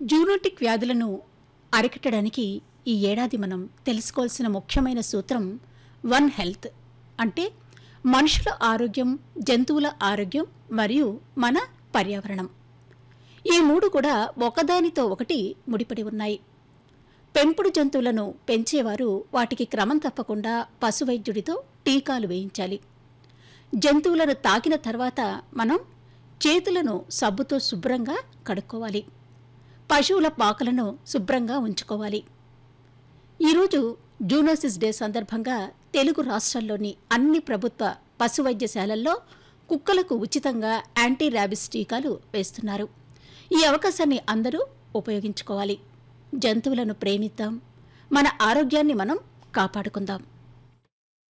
zoonotic వ్యాధులను అరికట్టడానికి ఈ ఏడాది మనం తెలుసుకోవాల్సిన ముఖ్యమైన సూత్రం వన్ హెల్త్ అంటే మనుషుల ఆరోగ్యం జంతువుల ఆరోగ్యం మరియు మన పర్యావరణం ఈ మూడు కూడా ఒకదానితో ఒకటి ముడిపడి ఉన్నాయి పెంపుడు జంతువులను పెంచేవారు వాటికి క్రమం తప్పకుండా పశువైద్యుడితో టీకాలు వేయించాలి జంతువులను తాకిన తర్వాత మనం చేతులను సబ్బుతో శుభ్రంగా కడుక్కోవాలి పశువుల పాకలను శుభ్రంగా ఉంచుకోవాలి ఈరోజు జూనోసిస్ డే సందర్భంగా తెలుగు రాష్ట్రాల్లోని అన్ని ప్రభుత్వ పశు వైద్యశాలల్లో కుక్కలకు ఉచితంగా యాంటీ ర్యాబిస్ టీకాలు వేస్తున్నారు ఈ అవకాశాన్ని అందరూ ఉపయోగించుకోవాలి జంతువులను ప్రేమిద్దాం మన ఆరోగ్యాన్ని మనం కాపాడుకుందాం